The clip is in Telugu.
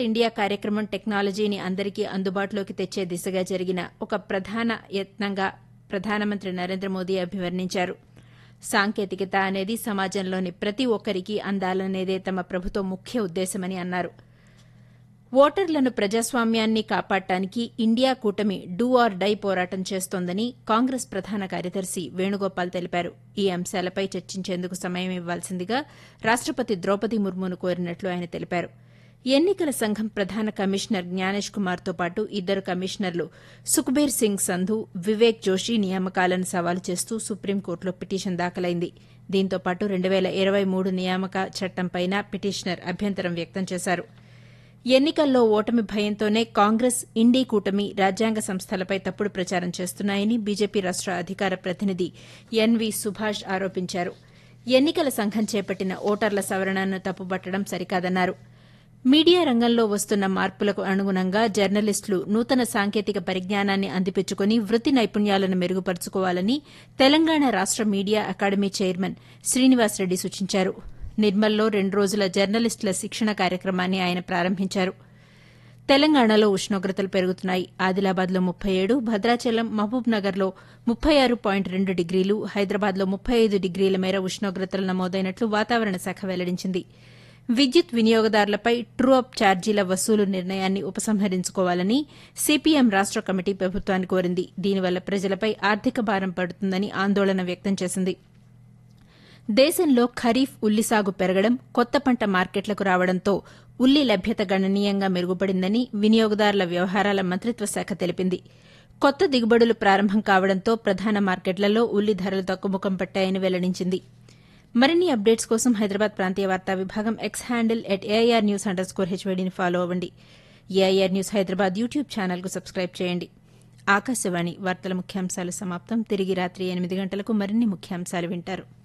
డిజిటల్ ఇండియా కార్యక్రమం టెక్నాలజీని అందరికీ అందుబాటులోకి తెచ్చే దిశగా జరిగిన ఒక ప్రధాన యత్నంగా ప్రధానమంత్రి నరేంద్ర మోదీ అభివర్ణించారు సాంకేతికత అనేది సమాజంలోని ప్రతి ఒక్కరికి అందాలనేదే తమ ప్రభుత్వం ముఖ్య ఉద్దేశమని అన్నారు ఓటర్లను ప్రజాస్వామ్యాన్ని కాపాడటానికి ఇండియా కూటమి డూ ఆర్ డై పోరాటం చేస్తోందని కాంగ్రెస్ ప్రధాన కార్యదర్శి వేణుగోపాల్ తెలిపారు ఈ అంశాలపై చర్చించేందుకు సమయం ఇవ్వాల్సిందిగా రాష్టపతి ద్రౌపది ముర్మును కోరినట్లు ఆయన తెలిపారు ఎన్నికల సంఘం ప్రధాన కమిషనర్ జ్ఞానేష్ కుమార్తో పాటు ఇద్దరు కమిషనర్లు సుఖ్బీర్ సింగ్ సంధు వివేక్ జోషి నియామకాలను సవాలు చేస్తూ సుప్రీంకోర్టులో పిటిషన్ దాఖలైంది దీంతో పాటు రెండు వేల ఇరవై మూడు నియామక చట్టంపైన పిటిషనర్ అభ్యంతరం వ్యక్తం చేశారు ఎన్నికల్లో ఓటమి భయంతోనే కాంగ్రెస్ ఇండీ కూటమి రాజ్యాంగ సంస్థలపై తప్పుడు ప్రచారం చేస్తున్నాయని బీజేపీ రాష్ట అధికార ప్రతినిధి ఎన్వి సుభాష్ ఆరోపించారు ఎన్నికల సంఘం చేపట్టిన ఓటర్ల సవరణను తప్పుబట్టడం సరికాదన్నారు మీడియా రంగంలో వస్తున్న మార్పులకు అనుగుణంగా జర్నలిస్టులు నూతన సాంకేతిక పరిజ్ఞానాన్ని అందిపుచ్చుకుని వృత్తి నైపుణ్యాలను మెరుగుపరుచుకోవాలని తెలంగాణ రాష్ట మీడియా అకాడమీ చైర్మన్ శ్రీనివాసరెడ్డి సూచించారు నిర్మల్లో రెండు రోజుల జర్నలిస్టుల శిక్షణ కార్యక్రమాన్ని ఆయన ప్రారంభించారు తెలంగాణలో ఉష్ణోగ్రతలు పెరుగుతున్నాయి ఆదిలాబాద్లో ముప్పై ఏడు భద్రాచలం మహబూబ్ నగర్లో ముప్పై ఆరు పాయింట్ రెండు డిగ్రీలు హైదరాబాద్లో ముప్పై ఐదు డిగ్రీల మేర ఉష్ణోగ్రతలు నమోదైనట్లు వాతావరణ శాఖ వెల్లడించింది విద్యుత్ వినియోగదారులపై ట్రూ అప్ ఛార్జీల వసూలు నిర్ణయాన్ని ఉపసంహరించుకోవాలని సిపిఎం రాష్ట కమిటీ ప్రభుత్వాన్ని కోరింది దీనివల్ల ప్రజలపై ఆర్థిక భారం పడుతుందని ఆందోళన వ్యక్తం చేసింది దేశంలో ఖరీఫ్ ఉల్లి సాగు పెరగడం కొత్త పంట మార్కెట్లకు రావడంతో ఉల్లి లభ్యత గణనీయంగా మెరుగుపడిందని వినియోగదారుల వ్యవహారాల మంత్రిత్వ శాఖ తెలిపింది కొత్త దిగుబడులు ప్రారంభం కావడంతో ప్రధాన మార్కెట్లలో ఉల్లి ధరలు తగ్గుముఖం పట్టాయని వెల్లడించింది మరిన్ని అప్డేట్స్ కోసం హైదరాబాద్ ప్రాంతీయ వార్తా విభాగం X handle at AIR news underscore స్కోర్ హెచ్వైడీని ఫాలో అవ్వండి ఏఐఆర్ న్యూస్ హైదరాబాద్ యూట్యూబ్ ఛానల్కు సబ్స్క్రైబ్ చేయండి ఆకాశవాణి వార్తల ముఖ్యాంశాలు సమాప్తం తిరిగి రాత్రి ఎనిమిది గంటలకు మరిన్ని ముఖ్యాంశాలు వింటారు